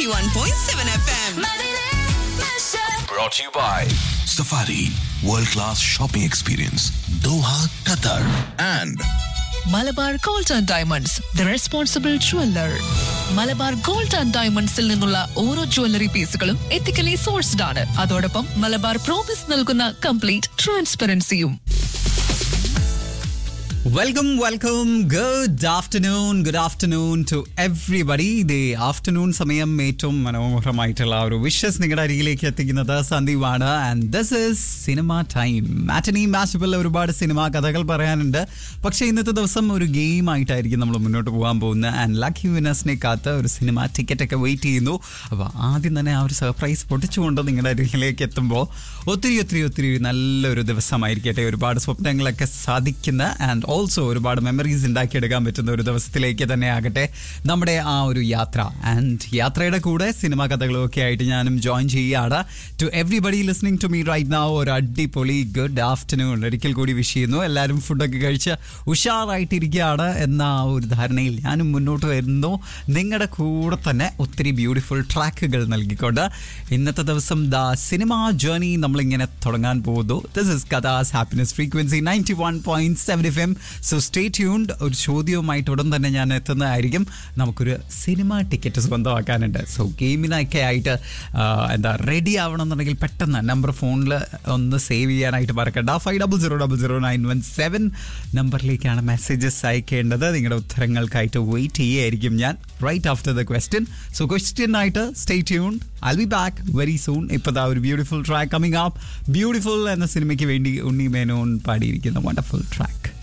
91.7 FM. Brought to you by Safari World Class Shopping Experience Doha, Qatar and Malabar gold and diamonds the responsible jeweller Malabar gold and ഡയമണ്ട്സിൽ നിന്നുള്ള ഓരോ jewellery പീസുകളും ethically sourced ആണ് അതോടൊപ്പം Malabar promise നൽകുന്ന complete ട്രാൻസ്പെറൻസിയും welcome welcome good afternoon good afternoon to everybody ദേ afternoon സമയം ഏറ്റവും മനോഹരമായിട്ടുള്ള ഒരു വിഷസ് നിങ്ങളുടെ അരികിലേക്ക് എത്തിക്കുന്നത് സന്ദീപാണ് and this is cinema time matinee matchable ഒരുപാട് സിനിമാ കഥകൾ പറയാനുണ്ട് പക്ഷേ ഇന്നത്തെ ദിവസം ഒരു ഗെയിം ആയിട്ടായിരിക്കും നമ്മൾ മുന്നോട്ട് പോകാൻ പോകുന്നത് ആൻഡ് ലക്കി വിനേഴ്സിനെ കാത്ത് ഒരു സിനിമ ടിക്കറ്റ് ഒക്കെ വെയിറ്റ് ചെയ്യുന്നു അപ്പോൾ ആദ്യം തന്നെ ആ ഒരു സർപ്രൈസ് പൊട്ടിച്ചുകൊണ്ട് നിങ്ങളുടെ അരികിലേക്ക് എത്തുമ്പോൾ ഒത്തിരി ഒത്തിരി ഒത്തിരി നല്ലൊരു ദിവസമായിരിക്കട്ടെ ഒരുപാട് സ്വപ്നങ്ങളൊക്കെ സാധിക്കുന്ന ആൻഡ് ഓൾസോ ഒരുപാട് മെമ്മറീസ് ഉണ്ടാക്കിയെടുക്കാൻ പറ്റുന്ന ഒരു ദിവസത്തിലേക്ക് തന്നെ ആകട്ടെ നമ്മുടെ ആ ഒരു യാത്ര ആൻഡ് യാത്രയുടെ കൂടെ സിനിമാ കഥകളും ഒക്കെ ആയിട്ട് ഞാനും ജോയിൻ ചെയ്യുകയാണ് to everybody listening to me right നാ ഒരു അടിപൊളി ഗുഡ് ആഫ്റ്റർനൂൺ ഒരിക്കൽ കൂടി വിഷ് ചെയ്യുന്നു എല്ലാവരും ഫുഡൊക്കെ കഴിച്ച് ഉഷാറായിട്ടിരിക്കുകയാണ് എന്ന ആ ഒരു ധാരണയിൽ ഞാനും മുന്നോട്ട് വരുന്നു നിങ്ങളുടെ കൂടെ തന്നെ ഒത്തിരി ബ്യൂട്ടിഫുൾ ട്രാക്കുകൾ നൽകിക്കൊണ്ട് ഇന്നത്തെ ദിവസം ദ സിനിമ ജേർണി നമ്മളിങ്ങനെ തുടങ്ങാൻ പോകുന്നു ദിസ് ഇസ് കഥാസ് happiness frequency ninety one point seven F M so stay tuned ഒരു ചോദ്യവുമായിട്ട് ഉടൻ തന്നെ ഞാൻ എത്തുന്നതായിരിക്കും നമുക്കൊരു സിനിമ ടിക്കറ്റ് സ്വന്തമാക്കാനുണ്ട് സോ ഗെയിമിനൊക്കെ ആയിട്ട് ആ, എന്താ റെഡി ആവണം എന്നുണ്ടെങ്കിൽ പെട്ടെന്ന് നമ്പർ ഫോണിൽ ഒന്ന് സേവ് ചെയ്യാനായിട്ട് മറക്കണ്ട five double zero double zero nine one seven നമ്പറിലേക്കാണ് മെസ്സേജസ് അയക്കേണ്ടത് നിങ്ങളുടെ ഉത്തരങ്ങൾക്കായിട്ട് വെയിറ്റ് ചെയ്യുകയായിരിക്കും ഞാൻ right after the question so question ആയിട്ട് stay tune I be back very soon ഇപ്പോൾ ഒരു beautiful track coming up beautiful എന്ന സിനിമയ്ക്ക് വേണ്ടി ഉണ്ണി മേനോൻ പാടിയിരിക്കുന്ന വണ്ടർഫുൾ ട്രാക്ക്